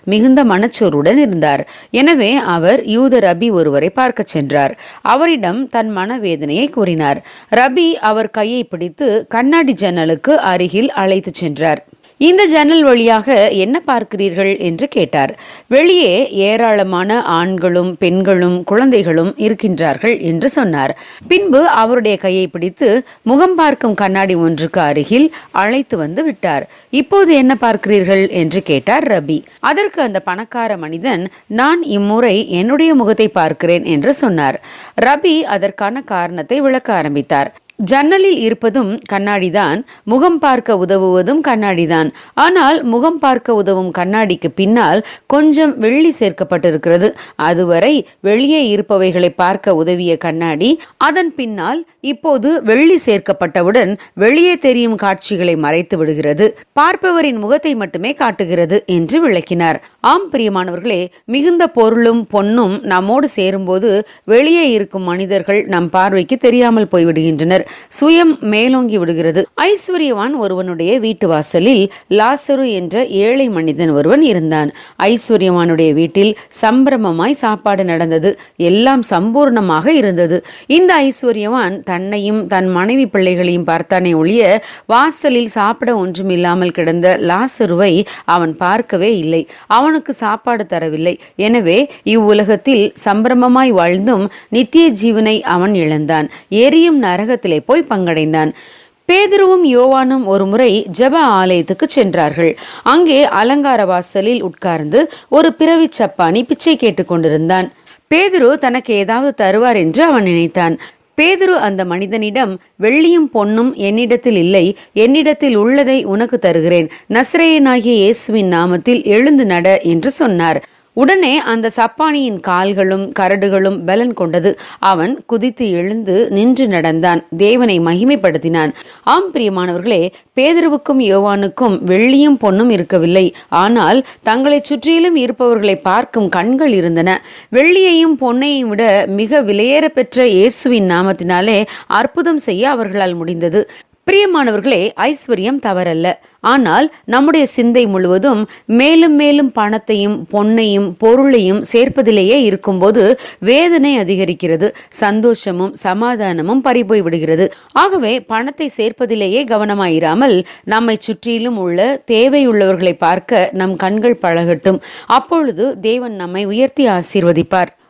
மிகுந்த மனச்சோருடன் இருந்தார் எனவே அவர் யூத ரபி ஒருவரை பார்க்கச் சென்றார் அவரிடம் தன் மனவேதனையை கூறினார் ரபி அவர் கையை பிடித்து கண்ணாடி ஜன்னலுக்கு அருகில் அழைத்துச் சென்றார் இந்த ஜன்னல் வழியாக என்ன பார்க்கிறீர்கள் என்று கேட்டார் வெளியே ஏராளமான ஆண்களும் பெண்களும் குழந்தைகளும் இருக்கின்றார்கள் என்று சொன்னார் பின்பு அவருடைய கையை பிடித்து முகம் பார்க்கும் கண்ணாடி ஒன்றுக்கு அருகில் அழைத்து வந்து விட்டார் இப்போது என்ன பார்க்கிறீர்கள் என்று கேட்டார் ரபி அதற்கு அந்த பணக்கார மனிதன் நான் இம்முறை என்னுடைய முகத்தை பார்க்கிறேன் என்று சொன்னார் ரபி அதற்கான காரணத்தை விளக்க ஆரம்பித்தார் ஜன்னலில் இருப்பதும் கண்ணாடிதான் முகம் பார்க்க உதவுவதும் கண்ணாடிதான் ஆனால் முகம் பார்க்க உதவும் கண்ணாடிக்கு பின்னால் கொஞ்சம் வெள்ளி சேர்க்கப்பட்டிருக்கிறது அதுவரை வெளியே இருப்பவைகளை பார்க்க உதவிய கண்ணாடி அதன் பின்னால் இப்போது வெள்ளி சேர்க்கப்பட்டவுடன் வெளியே தெரியும் காட்சிகளை மறைத்து விடுகிறது பார்ப்பவரின் முகத்தை மட்டுமே காட்டுகிறது என்று விளக்கினார் ஆம் பிரியமானவர்களே மிகுந்த பொருளும் பொன்னும் நம்மோடு சேரும்போது வெளியே இருக்கும் மனிதர்கள் நம் பார்வைக்கு தெரியாமல் போய்விடுகின்றனர் சுயம் மேலோங்கி விடுகிறது ஐஸ்வர்யவான் ஒருவனுடைய வீட்டு வாசலில் லாசரு என்ற ஏழை மனிதன் ஒருவன் இருந்தான் ஐஸ்வர்யவானுடைய வீட்டில் சம்பிரமமாய் சாப்பாடு நடந்தது எல்லாம் சம்பூர்ணமாக இருந்தது இந்த ஐஸ்வர்யவான் தன்னையும் தன் மனைவி பிள்ளைகளையும் பார்த்தானே ஒழிய வாசலில் சாப்பிட ஒன்றுமில்லாமல் கிடந்த லாசருவை அவன் பார்க்கவே இல்லை அவனுக்கு சாப்பாடு தரவில்லை எனவே இவ்வுலகத்தில் சம்பிரமமாய் வாழ்ந்தும் நித்திய ஜீவனை அவன் இழந்தான் எரியும் நரகத்திலே போய் பங்கடைந்தான் பேதுருவும் யோவானும் ஒருமுறை ஜெப ஆலயத்துக்கு சென்றார்கள் அங்கே அலங்கார வாசலில் உட்கார்ந்து ஒரு பிறவி சப்பானி பிச்சை கேட்டுக்கொண்டிருந்தான் பேதுரு தனக்கு ஏதாவது தருவார் என்று அவன் நினைத்தான் பேதுரு அந்த மனிதனிடம் வெள்ளியும் பொன்னும் என்னிடத்தில் இல்லை என்னிடத்தில் உள்ளதை உனக்கு தருகிறேன் நஸ்ரேயனாகிய இயேசுவின் நாமத்தில் எழுந்து நட என்று சொன்னார் உடனே அந்த சப்பானியின் கால்களும் கரடுகளும் பலன் கொண்டது அவன் குதித்து எழுந்து நின்று நடந்தான் தேவனை மகிமைப்படுத்தினான் ஆம் பிரியமானவர்களே பேதருவுக்கும் யோவானுக்கும் வெள்ளியும் பொன்னும் இருக்கவில்லை ஆனால் தங்களை சுற்றிலும் இருப்பவர்களை பார்க்கும் கண்கள் இருந்தன வெள்ளியையும் பொன்னையும் விட மிக விலையேற பெற்ற இயேசுவின் நாமத்தினாலே அற்புதம் செய்ய அவர்களால் முடிந்தது பிரியமானவர்களே ஐஸ்வர்யம் தவறல்ல ஆனால் நம்முடைய சிந்தை முழுவதும் மேலும் மேலும் பணத்தையும் பொன்னையும் பொருளையும் சேர்ப்பதிலேயே இருக்கும்போது வேதனை அதிகரிக்கிறது சந்தோஷமும் சமாதானமும் பறிபோய் விடுகிறது ஆகவே பணத்தை சேர்ப்பதிலேயே கவனமாயிராமல் நம்மை சுற்றிலும் உள்ள தேவையுள்ளவர்களை பார்க்க நம் கண்கள் பழகட்டும் அப்பொழுது தேவன் நம்மை உயர்த்தி ஆசீர்வதிப்பார்